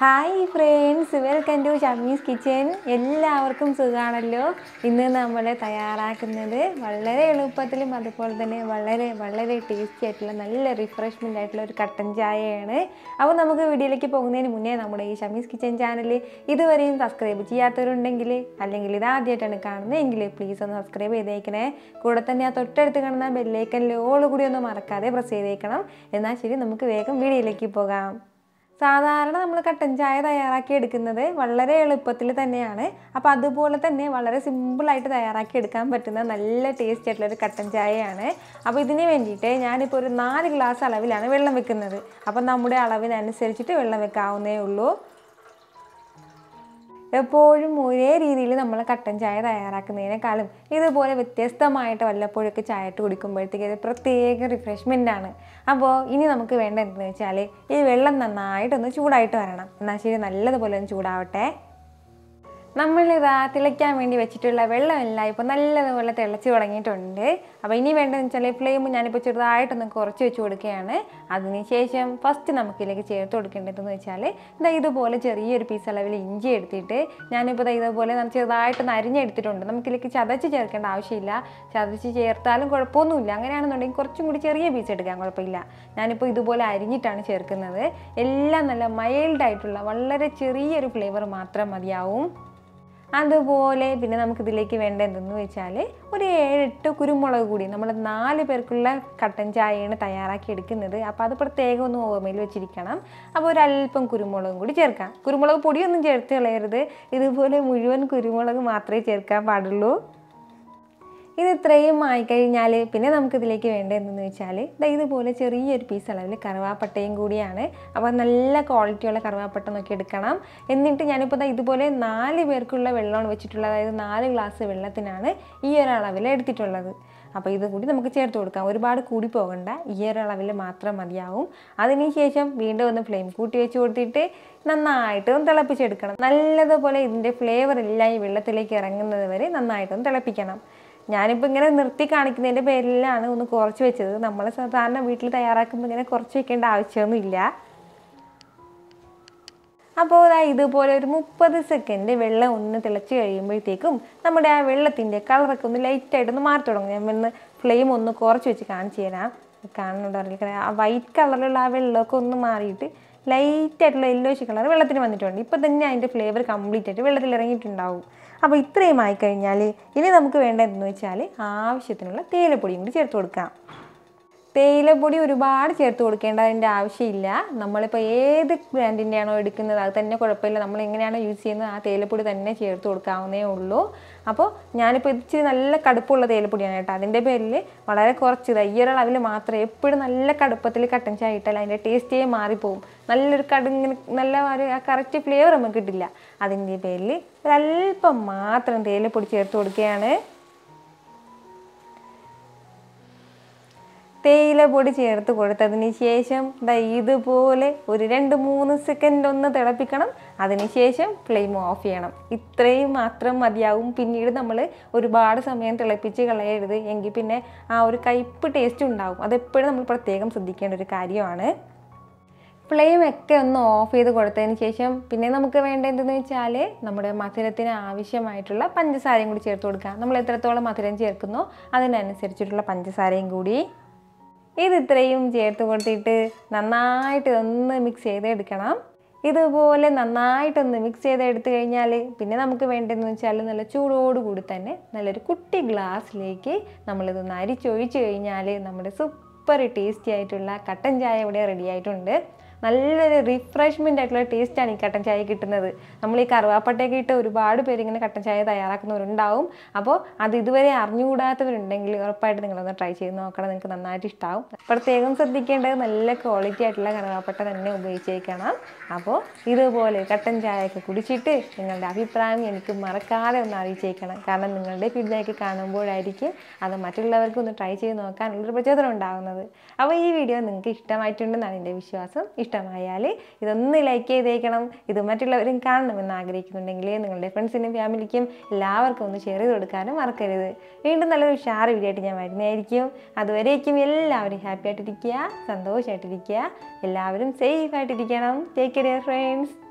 hi friends welcome to Shammi's kitchen എല്ലാവർക്കും സുഖമാണല്ലോ ഇന്ന് നമ്മൾ തയ്യാറാക്കുന്നത് വളരെ എളുപ്പത്തിലും അതുപോലെ തന്നെ വളരെ വളരെ ടേസ്റ്റി ആയിട്ടുള്ള നല്ല റിഫ്രഷ്മെൻ്റ് ആയിട്ടുള്ള ഒരു കട്ടൻ ചായയാണ് അപ്പോൾ നമുക്ക് വീഡിയോയിലേക്ക് പോകുന്നതിന് മുന്നേ നമ്മുടെ ഈ ഷമ്മീസ് കിച്ചൻ ചാനൽ ഇതുവരെയും സബ്സ്ക്രൈബ് ചെയ്യാത്തവരുണ്ടെങ്കിൽ അല്ലെങ്കിൽ ഇത് ആദ്യമായിട്ടാണ് കാണുന്നതെങ്കിൽ പ്ലീസ് ഒന്ന് സബ്സ്ക്രൈബ് ചെയ്തേക്കണേ കൂടെ തന്നെ ആ തൊട്ടടുത്ത് കാണുന്ന ബെല്ലൈക്കനിൽ ഓൾ കൂടി ഒന്ന് മറക്കാതെ പ്രസ് ചെയ്തേക്കണം എന്നാൽ ശരി നമുക്ക് വേഗം വീഡിയോയിലേക്ക് പോകാം സാധാരണ നമ്മൾ കട്ടൻ ചായ തയ്യാറാക്കി എടുക്കുന്നത് വളരെ എളുപ്പത്തിൽ തന്നെയാണ് അപ്പോൾ അതുപോലെ തന്നെ വളരെ സിമ്പിളായിട്ട് തയ്യാറാക്കി എടുക്കാൻ പറ്റുന്ന നല്ല ടേസ്റ്റ് ആയിട്ടുള്ള ഒരു കട്ടൻ ചായയാണ് അപ്പോൾ ഇതിന് വേണ്ടിയിട്ട് ഞാനിപ്പോൾ ഒരു നാല് ഗ്ലാസ് അളവിലാണ് വെള്ളം വെക്കുന്നത് അപ്പോൾ നമ്മുടെ അളവിനനുസരിച്ചിട്ട് വെള്ളം വെക്കാവുന്നേ ഉള്ളൂ എപ്പോഴും ഒരേ രീതിയിൽ നമ്മൾ കട്ടൻ ചായ തയ്യാറാക്കുന്നതിനേക്കാളും ഇതുപോലെ വ്യത്യസ്തമായിട്ട് വല്ലപ്പോഴൊക്കെ ചായ ഇട്ട് കുടിക്കുമ്പോഴത്തേക്ക് ഇത് പ്രത്യേക റിഫ്രഷ്മെൻ്റ് ആണ് അപ്പോൾ ഇനി നമുക്ക് വേണ്ട എന്തെന്ന് വെച്ചാൽ ഈ വെള്ളം നന്നായിട്ടൊന്ന് ചൂടായിട്ട് വരണം എന്നാൽ ശരി നല്ലതുപോലെ ഒന്ന് ചൂടാവട്ടെ നമ്മളിതാ തിളയ്ക്കാൻ വേണ്ടി വെച്ചിട്ടുള്ള വെള്ളമെല്ലാം ഇപ്പോൾ നല്ലതുപോലെ തിളച്ച് തുടങ്ങിയിട്ടുണ്ട് അപ്പോൾ ഇനി വേണ്ടതെന്ന് വെച്ചാൽ ഫ്ലെയിം ഞാനിപ്പോൾ ചെറുതായിട്ടൊന്ന് കുറച്ച് വെച്ച് കൊടുക്കുകയാണ് അതിനുശേഷം ഫസ്റ്റ് നമുക്കിതിലേക്ക് ചേർത്ത് കൊടുക്കേണ്ടതെന്ന് വെച്ചാൽ ഇതാ ഇതുപോലെ ചെറിയൊരു പീസ് അളവിൽ ഇഞ്ചി എടുത്തിട്ട് ഞാനിപ്പോൾ ഇതാ ഇതുപോലെ ന- ചെറുതായിട്ടൊന്ന് അരിഞ്ഞെടുത്തിട്ടുണ്ട് നമുക്കിതിലേക്ക് ചതച്ച് ചേർക്കേണ്ട ആവശ്യമില്ല ചതച്ച് ചേർത്താലും കുഴപ്പമൊന്നുമില്ല അങ്ങനെയാണെന്നുണ്ടെങ്കിൽ കുറച്ചും കൂടി ചെറിയ പീസ് എടുക്കാൻ കുഴപ്പമില്ല ഞാനിപ്പോൾ ഇതുപോലെ അരിഞ്ഞിട്ടാണ് ചേർക്കുന്നത് എല്ലാം നല്ല മൈൽഡായിട്ടുള്ള വളരെ ചെറിയൊരു ഫ്ലേവർ മാത്രം മതിയാവും അതുപോലെ പിന്നെ നമുക്കിതിലേക്ക് വേണ്ട എന്തെന്ന് വെച്ചാൽ ഒരു ഏഴെട്ട് കുരുമുളക് കൂടി നമ്മൾ നാല് പേർക്കുള്ള കട്ടൻ ചായയാണ് തയ്യാറാക്കി എടുക്കുന്നത് അപ്പോൾ അത് പ്രത്യേകം ഒന്ന് ഓർമ്മയിൽ വെച്ചിരിക്കണം അപ്പോൾ ഒരല്പം കുരുമുളകും കൂടി ചേർക്കാം കുരുമുളക് പൊടിയൊന്നും ചേർത്ത് കളയരുത് ഇതുപോലെ മുഴുവൻ കുരുമുളക് മാത്രമേ ചേർക്കാൻ പാടുള്ളൂ ഇത് ഇത്രയും ആയിക്കഴിഞ്ഞാൽ പിന്നെ നമുക്കിതിലേക്ക് വേണ്ട എന്തെന്ന് വെച്ചാൽ ദാ ഇതുപോലെ ചെറിയൊരു പീസ് അളവിൽ കറുവാപ്പട്ടയും കൂടിയാണ് അപ്പോൾ നല്ല ക്വാളിറ്റിയുള്ള കറുവാപ്പട്ട നോക്കി എടുക്കണം എന്നിട്ട് ഞാനിപ്പോൾ ദാ ഇതുപോലെ നാല് പേർക്കുള്ള വെള്ളമാണ് വെച്ചിട്ടുള്ളത് അതായത് നാല് ഗ്ലാസ് വെള്ളത്തിനാണ് ഈ ഒരു അളവിൽ എടുത്തിട്ടുള്ളത് അപ്പോൾ ഇത് കൂടി നമുക്ക് ചേർത്ത് കൊടുക്കാം ഒരുപാട് കൂടി പോകണ്ട ഈ ഒരു അളവിൽ മാത്രം മതിയാവും അതിനുശേഷം വീണ്ടും ഒന്ന് ഫ്ലെയിം കൂട്ടി വെച്ച് കൊടുത്തിട്ട് നന്നായിട്ട് ഒന്ന് തിളപ്പിച്ചെടുക്കണം നല്ലതുപോലെ ഇതിൻ്റെ ഫ്ലേവർ എല്ലാം ഈ വെള്ളത്തിലേക്ക് ഇറങ്ങുന്നത് വരെ നന്നായിട്ടൊന്ന് തിളപ്പിക്കണം ഞാനിപ്പോൾ ഇങ്ങനെ നിർത്തി കാണിക്കുന്നതിൻ്റെ പേരിലാണ് ഒന്ന് കുറച്ച് വെച്ചത് നമ്മൾ സാധാരണ വീട്ടിൽ തയ്യാറാക്കുമ്പോൾ ഇങ്ങനെ കുറച്ച് വെക്കേണ്ട ആവശ്യമൊന്നുമില്ല അപ്പോൾ ദാ ഇതുപോലെ ഒരു മുപ്പത് സെക്കൻഡ് വെള്ളം ഒന്ന് തിളച്ച് കഴിയുമ്പോഴത്തേക്കും നമ്മുടെ ആ വെള്ളത്തിൻ്റെ കളറൊക്കെ ഒന്ന് ലൈറ്റായിട്ടൊന്ന് മാറി തുടങ്ങും ഞാൻ ഒന്ന് ഫ്ലെയിം ഒന്ന് കുറച്ച് വെച്ച് കാണിച്ചു തരാം കാണുന്നുണ്ടോ അറിയില്ല ആ വൈറ്റ് കളറിലുള്ള ആ വെള്ളമൊക്കെ ഒന്ന് മാറിയിട്ട് ലൈറ്റായിട്ടുള്ള യെല്ലോഷ് കളർ വെള്ളത്തിന് വന്നിട്ടുണ്ട് ഇപ്പോൾ തന്നെ അതിൻ്റെ ഫ്ലേവർ കംപ്ലീറ്റ് ആയിട്ട് വെള്ളത്തിൽ ഇറങ്ങിയിട്ടുണ്ടാവും അപ്പോൾ ഇത്രയും ആയിക്കഴിഞ്ഞാൽ ഇനി നമുക്ക് വേണ്ട എന്തെന്ന് വെച്ചാൽ ആവശ്യത്തിനുള്ള തേയിലപ്പൊടിയും കൂടി ചേർത്ത് കൊടുക്കാം തേയിലപ്പൊടി ഒരുപാട് ചേർത്ത് കൊടുക്കേണ്ടതിൻ്റെ ആവശ്യമില്ല നമ്മളിപ്പോൾ ഏത് ബ്രാൻഡിൻ്റെ ആണോ എടുക്കുന്നത് അത് തന്നെ കുഴപ്പമില്ല നമ്മൾ എങ്ങനെയാണോ യൂസ് ചെയ്യുന്നത് ആ തേയിലപ്പൊടി തന്നെ ചേർത്ത് കൊടുക്കാവുന്നേ ഉള്ളൂ അപ്പോൾ ഞാനിപ്പോൾ ഇച്ചിരി നല്ല കടുപ്പമുള്ള തേയിലപ്പൊടിയാണ് കേട്ടോ അതിൻ്റെ പേരിൽ വളരെ കുറച്ച് ഇതാ ഈ ഒരു അളവിൽ മാത്രമേ എപ്പോഴും നല്ല കടുപ്പത്തിൽ കട്ടൻ ചായ ഇട്ടാൽ അതിൻ്റെ ടേസ്റ്റേ മാറിപ്പോവും നല്ലൊരു കടുങ്ങിന് നല്ല ഒരു ആ കറക്റ്റ് ഫ്ലേവർ നമുക്ക് കിട്ടില്ല അതിൻ്റെ പേരിൽ ഒരല്പം മാത്രം തേയിലപ്പൊടി ചേർത്ത് കൊടുക്കുകയാണ് തേയില പൊടി ചേർത്ത് കൊടുത്തതിന് ശേഷം ദാ ഇതുപോലെ ഒരു രണ്ട് മൂന്ന് സെക്കൻഡ് ഒന്ന് തിളപ്പിക്കണം അതിനുശേഷം ഫ്ലെയിം ഓഫ് ചെയ്യണം ഇത്രയും മാത്രം മതിയാവും പിന്നീട് നമ്മൾ ഒരുപാട് സമയം തിളപ്പിച്ച് കളയരുത് എങ്കിൽ പിന്നെ ആ ഒരു കയ്പ്പ് ടേസ്റ്റ് ഉണ്ടാവും അതെപ്പോഴും നമ്മൾ പ്രത്യേകം ശ്രദ്ധിക്കേണ്ട ഒരു കാര്യമാണ് ഫ്ലെയിം ഒക്കെ ഒന്ന് ഓഫ് ചെയ്ത് കൊടുത്തതിന് ശേഷം പിന്നെ നമുക്ക് വേണ്ട എന്തെന്ന് വെച്ചാൽ നമ്മുടെ മധുരത്തിന് ആവശ്യമായിട്ടുള്ള പഞ്ചസാരയും കൂടി ചേർത്ത് കൊടുക്കാം നമ്മൾ എത്രത്തോളം മധുരം ചേർക്കുന്നോ അതിനനുസരിച്ചിട്ടുള്ള പഞ്ചസാരയും കൂടി ഇത് ഇത്രയും ചേർത്ത് കൊടുത്തിട്ട് നന്നായിട്ട് ഒന്ന് മിക്സ് ചെയ്തെടുക്കണം ഇതുപോലെ നന്നായിട്ടൊന്ന് മിക്സ് ചെയ്തെടുത്ത് കഴിഞ്ഞാൽ പിന്നെ നമുക്ക് വേണ്ടതെന്ന് വെച്ചാൽ നല്ല ചൂടോടുകൂടി തന്നെ നല്ലൊരു കുട്ടി ഗ്ലാസ്സിലേക്ക് നമ്മളിതൊന്ന് അരിച്ചൊഴിച്ച് കഴിഞ്ഞാൽ നമ്മുടെ സൂപ്പർ ടേസ്റ്റി ആയിട്ടുള്ള കട്ടൻ ചായ ഇവിടെ റെഡി ആയിട്ടുണ്ട് നല്ലൊരു റിഫ്രഷ്മെൻ്റ് ആയിട്ടുള്ള ടേസ്റ്റാണ് ഈ കട്ടൻ ചായ കിട്ടുന്നത് നമ്മൾ ഈ കറുവാപ്പട്ടയൊക്കെ ഇട്ട് ഒരുപാട് പേര് ഇങ്ങനെ കട്ടൻ ചായ തയ്യാറാക്കുന്നവരുണ്ടാവും അപ്പോൾ അത് ഇതുവരെ അറിഞ്ഞുകൂടാത്തവരുണ്ടെങ്കിൽ ഉറപ്പായിട്ട് നിങ്ങളൊന്ന് ട്രൈ ചെയ്ത് നോക്കണം നിങ്ങൾക്ക് നന്നായിട്ട് ഇഷ്ടമാവും പ്രത്യേകം ശ്രദ്ധിക്കേണ്ടത് നല്ല ക്വാളിറ്റി ആയിട്ടുള്ള കറുവാപ്പട്ട തന്നെ ഉപയോഗിച്ചേക്കണം അപ്പോൾ ഇതുപോലെ കട്ടൻ ചായയൊക്കെ കുടിച്ചിട്ട് നിങ്ങളുടെ അഭിപ്രായം എനിക്ക് മറക്കാതെ ഒന്ന് അറിയിച്ചേക്കണം കാരണം നിങ്ങളുടെ ഫീഡ്ബാക്ക് കാണുമ്പോഴായിരിക്കും അത് മറ്റുള്ളവർക്ക് ഒന്ന് ട്രൈ ചെയ്ത് നോക്കാനുള്ളൊരു പ്രചോദനം ഉണ്ടാകുന്നത് അപ്പോൾ ഈ വീഡിയോ നിങ്ങൾക്ക് ഇഷ്ടമായിട്ടുണ്ടെന്നാണ് എൻ്റെ വിശ്വാസം ഇഷ്ടമായാൽ ഇതൊന്ന് ലൈക്ക് ചെയ്തേക്കണം ഇത് മറ്റുള്ളവരും കാണണമെന്ന് ആഗ്രഹിക്കുന്നുണ്ടെങ്കിൽ നിങ്ങളുടെ ഫ്രണ്ട്സിനും ഫാമിലിക്കും എല്ലാവർക്കും ഒന്ന് ഷെയർ ചെയ്ത് കൊടുക്കാനും മറക്കരുത് വീണ്ടും നല്ലൊരു ഉഷാർ വീഡിയോ ആയിട്ട് ഞാൻ വരുന്നതായിരിക്കും അതുവരേക്കും എല്ലാവരും ഹാപ്പി ആയിട്ടിരിക്കുക സന്തോഷമായിട്ടിരിക്കുക എല്ലാവരും സേഫ് ആയിട്ടിരിക്കണം ടേക്ക് കെയർ ഫ്രണ്ട്സ്